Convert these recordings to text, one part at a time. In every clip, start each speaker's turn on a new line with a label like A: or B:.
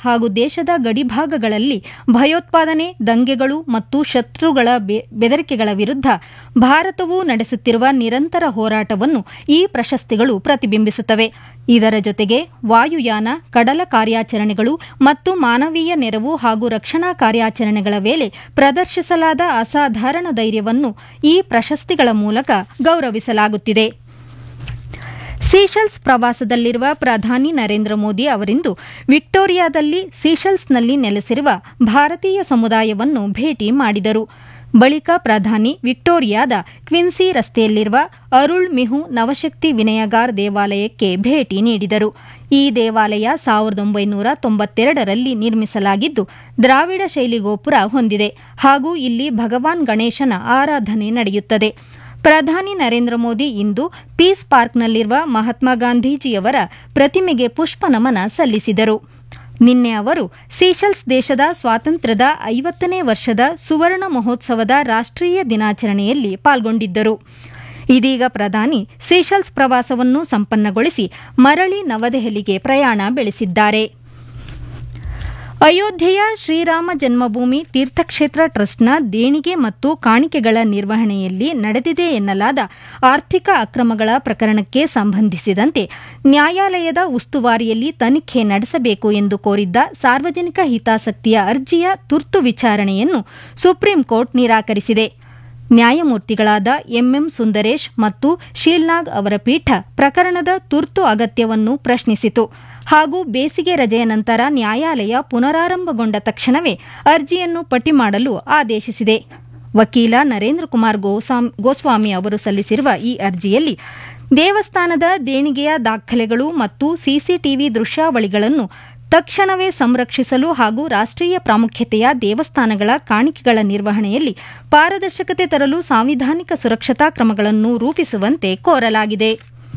A: ಹಾಗೂ ದೇಶದ ಗಡಿಭಾಗಗಳಲ್ಲಿ ಭಯೋತ್ಪಾದನೆ ದಂಗೆಗಳು ಮತ್ತು ಶತ್ರುಗಳ ಬೆದರಿಕೆಗಳ ವಿರುದ್ಧ ಭಾರತವು ನಡೆಸುತ್ತಿರುವ ನಿರಂತರ ಹೋರಾಟವನ್ನು ಈ ಪ್ರಶಸ್ತಿಗಳು ಪ್ರತಿಬಿಂಬಿಸುತ್ತವೆ ಇದರ ಜೊತೆಗೆ ವಾಯುಯಾನ ಕಡಲ ಕಾರ್ಯಾಚರಣೆಗಳು ಮತ್ತು ಮಾನವೀಯ ನೆರವು ಹಾಗೂ ರಕ್ಷಣಾ ಕಾರ್ಯಾಚರಣೆಗಳ ವೇಳೆ ಪ್ರದರ್ಶಿಸಲಾದ ಅಸಾಧಾರಣ ಧೈರ್ಯವನ್ನು ಈ ಪ್ರಶಸ್ತಿಗಳ ಮೂಲಕ ಗೌರವಿಸಲಾಗುತ್ತಿದೆ ಸೀಶೆಲ್ಸ್ ಪ್ರವಾಸದಲ್ಲಿರುವ ಪ್ರಧಾನಿ ನರೇಂದ್ರ ಮೋದಿ ಅವರಿಂದು ವಿಕ್ಟೋರಿಯಾದಲ್ಲಿ ಸೀಶೆಲ್ಸ್ನಲ್ಲಿ ನೆಲೆಸಿರುವ ಭಾರತೀಯ ಸಮುದಾಯವನ್ನು ಭೇಟಿ ಮಾಡಿದರು ಬಳಿಕ ಪ್ರಧಾನಿ ವಿಕ್ಟೋರಿಯಾದ ಕ್ವಿನ್ಸಿ ರಸ್ತೆಯಲ್ಲಿರುವ ಅರುಳ್ ಮಿಹು ನವಶಕ್ತಿ ವಿನಯಗಾರ್ ದೇವಾಲಯಕ್ಕೆ ಭೇಟಿ ನೀಡಿದರು ಈ ದೇವಾಲಯ ಸಾವಿರದ ಒಂಬೈನೂರ ತೊಂಬತ್ತೆರಡರಲ್ಲಿ ನಿರ್ಮಿಸಲಾಗಿದ್ದು ದ್ರಾವಿಡ ಶೈಲಿ ಗೋಪುರ ಹೊಂದಿದೆ ಹಾಗೂ ಇಲ್ಲಿ ಭಗವಾನ್ ಗಣೇಶನ ಆರಾಧನೆ ನಡೆಯುತ್ತದೆ ಪ್ರಧಾನಿ ನರೇಂದ್ರ ಮೋದಿ ಇಂದು ಪೀಸ್ ಪಾರ್ಕ್ನಲ್ಲಿರುವ ಮಹಾತ್ಮ ಗಾಂಧೀಜಿಯವರ ಪ್ರತಿಮೆಗೆ ಪುಷ್ಪ ನಮನ ಸಲ್ಲಿಸಿದರು ನಿನ್ನೆ ಅವರು ಸೀಶೆಲ್ಸ್ ದೇಶದ ಸ್ವಾತಂತ್ರ್ಯದ ಐವತ್ತನೇ ವರ್ಷದ ಸುವರ್ಣ ಮಹೋತ್ಸವದ ರಾಷ್ಟ್ರೀಯ ದಿನಾಚರಣೆಯಲ್ಲಿ ಪಾಲ್ಗೊಂಡಿದ್ದರು ಇದೀಗ ಪ್ರಧಾನಿ ಸೀಶೆಲ್ಸ್ ಪ್ರವಾಸವನ್ನು ಸಂಪನ್ನಗೊಳಿಸಿ ಮರಳಿ ನವದೆಹಲಿಗೆ ಪ್ರಯಾಣ ಬೆಳೆಸಿದ್ದಾರೆ ಅಯೋಧ್ಯೆಯ ಶ್ರೀರಾಮ ಜನ್ಮಭೂಮಿ ತೀರ್ಥಕ್ಷೇತ್ರ ಟ್ರಸ್ಟ್ನ ದೇಣಿಗೆ ಮತ್ತು ಕಾಣಿಕೆಗಳ ನಿರ್ವಹಣೆಯಲ್ಲಿ ನಡೆದಿದೆ ಎನ್ನಲಾದ ಆರ್ಥಿಕ ಅಕ್ರಮಗಳ ಪ್ರಕರಣಕ್ಕೆ ಸಂಬಂಧಿಸಿದಂತೆ ನ್ಯಾಯಾಲಯದ ಉಸ್ತುವಾರಿಯಲ್ಲಿ ತನಿಖೆ ನಡೆಸಬೇಕು ಎಂದು ಕೋರಿದ್ದ ಸಾರ್ವಜನಿಕ ಹಿತಾಸಕ್ತಿಯ ಅರ್ಜಿಯ ತುರ್ತು ವಿಚಾರಣೆಯನ್ನು ಸುಪ್ರೀಂ ಕೋರ್ಟ್ ನಿರಾಕರಿಸಿದೆ ನ್ಯಾಯಮೂರ್ತಿಗಳಾದ ಎಂಎಂ ಸುಂದರೇಶ್ ಮತ್ತು ಶೀಲ್ನಾಗ್ ಅವರ ಪೀಠ ಪ್ರಕರಣದ ತುರ್ತು ಅಗತ್ಯವನ್ನು ಪ್ರಶ್ನಿಸಿತು ಹಾಗೂ ಬೇಸಿಗೆ ರಜೆಯ ನಂತರ ನ್ಯಾಯಾಲಯ ಪುನರಾರಂಭಗೊಂಡ ತಕ್ಷಣವೇ ಅರ್ಜಿಯನ್ನು ಪಟ್ಟಿ ಮಾಡಲು ಆದೇಶಿಸಿದೆ ವಕೀಲ ನರೇಂದ್ರ ಕುಮಾರ್ ಗೋಸ್ವಾಮಿ ಅವರು ಸಲ್ಲಿಸಿರುವ ಈ ಅರ್ಜಿಯಲ್ಲಿ ದೇವಸ್ಥಾನದ ದೇಣಿಗೆಯ ದಾಖಲೆಗಳು ಮತ್ತು ಸಿಸಿಟಿವಿ ದೃಶ್ಯಾವಳಿಗಳನ್ನು ತಕ್ಷಣವೇ ಸಂರಕ್ಷಿಸಲು ಹಾಗೂ ರಾಷ್ಟ್ರೀಯ ಪ್ರಾಮುಖ್ಯತೆಯ ದೇವಸ್ಥಾನಗಳ ಕಾಣಿಕೆಗಳ ನಿರ್ವಹಣೆಯಲ್ಲಿ ಪಾರದರ್ಶಕತೆ ತರಲು ಸಾಂವಿಧಾನಿಕ ಸುರಕ್ಷತಾ ಕ್ರಮಗಳನ್ನು ರೂಪಿಸುವಂತೆ ಕೋರಲಾಗಿದೆ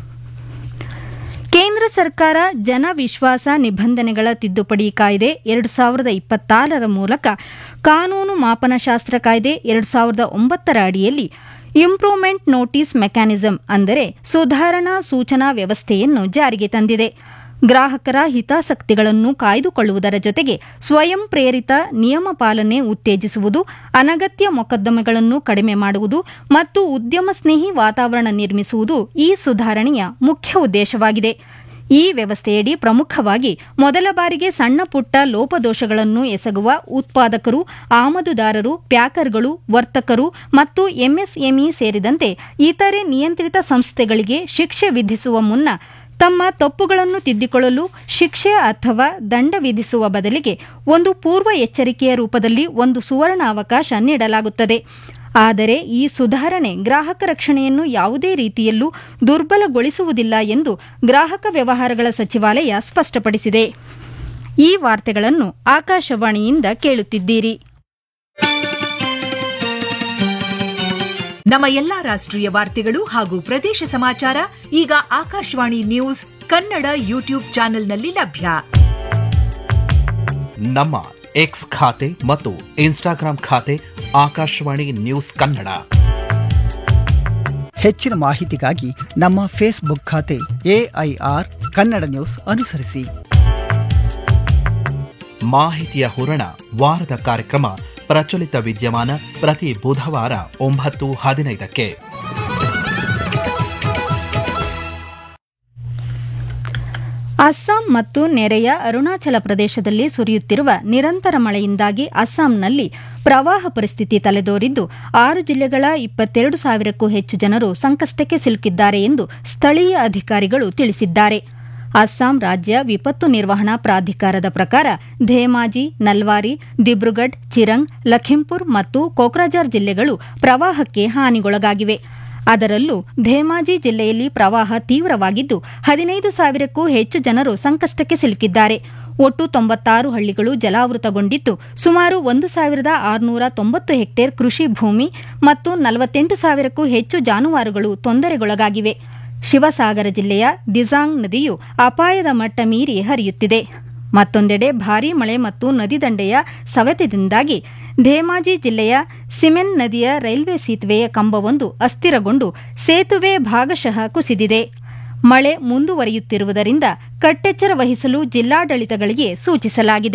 A: ಕೇಂದ್ರ ಸರ್ಕಾರ ಜನ ವಿಶ್ವಾಸ ನಿಬಂಧನೆಗಳ ತಿದ್ದುಪಡಿ ಕಾಯ್ದೆ ಎರಡು ಸಾವಿರದ ಇಪ್ಪತ್ತಾರರ ಮೂಲಕ ಕಾನೂನು ಮಾಪನಶಾಸ್ತ್ರ ಕಾಯ್ದೆ ಎರಡು ಸಾವಿರದ ಒಂಬತ್ತರ ಅಡಿಯಲ್ಲಿ ಇಂಪ್ರೂವ್ಮೆಂಟ್ ನೋಟಿಸ್ ಮೆಕ್ಯಾನಿಸಂ ಅಂದರೆ ಸುಧಾರಣಾ ಸೂಚನಾ ವ್ಯವಸ್ಥೆಯನ್ನು ಜಾರಿಗೆ ತಂದಿದೆ ಗ್ರಾಹಕರ ಹಿತಾಸಕ್ತಿಗಳನ್ನು ಕಾಯ್ದುಕೊಳ್ಳುವುದರ ಜೊತೆಗೆ ಸ್ವಯಂ ಪ್ರೇರಿತ ನಿಯಮ ಪಾಲನೆ ಉತ್ತೇಜಿಸುವುದು ಅನಗತ್ಯ ಮೊಕದ್ದಮೆಗಳನ್ನು ಕಡಿಮೆ ಮಾಡುವುದು ಮತ್ತು ಉದ್ಯಮ ಸ್ನೇಹಿ ವಾತಾವರಣ ನಿರ್ಮಿಸುವುದು ಈ ಸುಧಾರಣೆಯ ಮುಖ್ಯ ಉದ್ದೇಶವಾಗಿದೆ ಈ ವ್ಯವಸ್ಥೆಯಡಿ ಪ್ರಮುಖವಾಗಿ ಮೊದಲ ಬಾರಿಗೆ ಸಣ್ಣ ಪುಟ್ಟ ಲೋಪದೋಷಗಳನ್ನು ಎಸಗುವ ಉತ್ಪಾದಕರು ಆಮದುದಾರರು ಪ್ಯಾಕರ್ಗಳು ವರ್ತಕರು ಮತ್ತು ಎಂಎಸ್ಎಂಇ ಸೇರಿದಂತೆ ಇತರೆ ನಿಯಂತ್ರಿತ ಸಂಸ್ಥೆಗಳಿಗೆ ಶಿಕ್ಷೆ ವಿಧಿಸುವ ಮುನ್ನ ತಮ್ಮ ತಪ್ಪುಗಳನ್ನು ತಿದ್ದಿಕೊಳ್ಳಲು ಶಿಕ್ಷೆ ಅಥವಾ ದಂಡ ವಿಧಿಸುವ ಬದಲಿಗೆ ಒಂದು ಪೂರ್ವ ಎಚ್ಚರಿಕೆಯ ರೂಪದಲ್ಲಿ ಒಂದು ಸುವರ್ಣ ಅವಕಾಶ ನೀಡಲಾಗುತ್ತದೆ ಆದರೆ ಈ ಸುಧಾರಣೆ ಗ್ರಾಹಕ ರಕ್ಷಣೆಯನ್ನು ಯಾವುದೇ ರೀತಿಯಲ್ಲೂ ದುರ್ಬಲಗೊಳಿಸುವುದಿಲ್ಲ ಎಂದು ಗ್ರಾಹಕ ವ್ಯವಹಾರಗಳ ಸಚಿವಾಲಯ ಸ್ಪಷ್ಟಪಡಿಸಿದೆ ಈ ವಾರ್ತೆಗಳನ್ನು ಆಕಾಶವಾಣಿಯಿಂದ ಕೇಳುತ್ತಿದ್ದೀರಿ
B: ನಮ್ಮ ಎಲ್ಲಾ ರಾಷ್ಟ್ರೀಯ ವಾರ್ತೆಗಳು ಹಾಗೂ ಪ್ರದೇಶ ಸಮಾಚಾರ ಈಗ ಆಕಾಶವಾಣಿ ನ್ಯೂಸ್ ಕನ್ನಡ ಯೂಟ್ಯೂಬ್ ಚಾನೆಲ್ನಲ್ಲಿ ಲಭ್ಯ
C: ನಮ್ಮ ಎಕ್ಸ್ ಖಾತೆ ಮತ್ತು ಇನ್ಸ್ಟಾಗ್ರಾಂ ಖಾತೆ ಆಕಾಶವಾಣಿ ನ್ಯೂಸ್ ಕನ್ನಡ
D: ಹೆಚ್ಚಿನ ಮಾಹಿತಿಗಾಗಿ ನಮ್ಮ ಫೇಸ್ಬುಕ್ ಖಾತೆ ಎಐಆರ್ ಕನ್ನಡ ನ್ಯೂಸ್ ಅನುಸರಿಸಿ
C: ಮಾಹಿತಿಯ ಹೂರಣ ವಾರದ ಕಾರ್ಯಕ್ರಮ ಪ್ರಚಲಿತ ವಿದ್ಯಮಾನ ಪ್ರತಿ ಬುಧವಾರ ಒಂಬತ್ತು ಹದಿನೈದಕ್ಕೆ
A: ಅಸ್ಸಾಂ ಮತ್ತು ನೆರೆಯ ಅರುಣಾಚಲ ಪ್ರದೇಶದಲ್ಲಿ ಸುರಿಯುತ್ತಿರುವ ನಿರಂತರ ಮಳೆಯಿಂದಾಗಿ ಅಸ್ಸಾಂನಲ್ಲಿ ಪ್ರವಾಹ ಪರಿಸ್ಥಿತಿ ತಲೆದೋರಿದ್ದು ಆರು ಜಿಲ್ಲೆಗಳ ಇಪ್ಪತ್ತೆರಡು ಸಾವಿರಕ್ಕೂ ಹೆಚ್ಚು ಜನರು ಸಂಕಷ್ಟಕ್ಕೆ ಸಿಲುಕಿದ್ದಾರೆ ಎಂದು ಸ್ಥಳೀಯ ಅಧಿಕಾರಿಗಳು ತಿಳಿಸಿದ್ದಾರೆ ಅಸ್ಸಾಂ ರಾಜ್ಯ ವಿಪತ್ತು ನಿರ್ವಹಣಾ ಪ್ರಾಧಿಕಾರದ ಪ್ರಕಾರ ಧೇಮಾಜಿ ನಲ್ವಾರಿ ದಿಬ್ರುಗಢ್ ಚಿರಂಗ್ ಲಖಿಂಪುರ್ ಮತ್ತು ಕೋಕ್ರಾಜಾರ್ ಜಿಲ್ಲೆಗಳು ಪ್ರವಾಹಕ್ಕೆ ಹಾನಿಗೊಳಗಾಗಿವೆ ಅದರಲ್ಲೂ ಧೇಮಾಜಿ ಜಿಲ್ಲೆಯಲ್ಲಿ ಪ್ರವಾಹ ತೀವ್ರವಾಗಿದ್ದು ಹದಿನೈದು ಸಾವಿರಕ್ಕೂ ಹೆಚ್ಚು ಜನರು ಸಂಕಷ್ಟಕ್ಕೆ ಸಿಲುಕಿದ್ದಾರೆ ಒಟ್ಟು ತೊಂಬತ್ತಾರು ಹಳ್ಳಿಗಳು ಜಲಾವೃತಗೊಂಡಿದ್ದು ಸುಮಾರು ಒಂದು ಸಾವಿರದ ಆರುನೂರ ತೊಂಬತ್ತು ಹೆಕ್ಟೇರ್ ಕೃಷಿ ಭೂಮಿ ಮತ್ತು ನಲವತ್ತೆಂಟು ಸಾವಿರಕ್ಕೂ ಹೆಚ್ಚು ಜಾನುವಾರುಗಳು ತೊಂದರೆಗೊಳಗಾಗಿವೆ ಶಿವಸಾಗರ ಜಿಲ್ಲೆಯ ದಿಜಾಂಗ್ ನದಿಯು ಅಪಾಯದ ಮಟ್ಟ ಮೀರಿ ಹರಿಯುತ್ತಿದೆ ಮತ್ತೊಂದೆಡೆ ಭಾರೀ ಮಳೆ ಮತ್ತು ನದಿ ದಂಡೆಯ ಸವೆತದಿಂದಾಗಿ ಧೇಮಾಜಿ ಜಿಲ್ಲೆಯ ಸಿಮೆನ್ ನದಿಯ ರೈಲ್ವೆ ಸೇತುವೆಯ ಕಂಬವೊಂದು ಅಸ್ಥಿರಗೊಂಡು ಸೇತುವೆ ಭಾಗಶಃ ಕುಸಿದಿದೆ ಮಳೆ ಮುಂದುವರಿಯುತ್ತಿರುವುದರಿಂದ ಕಟ್ಟೆಚ್ಚರ ವಹಿಸಲು ಜಿಲ್ಲಾಡಳಿತಗಳಿಗೆ ಸೂಚಿಸಲಾಗಿದೆ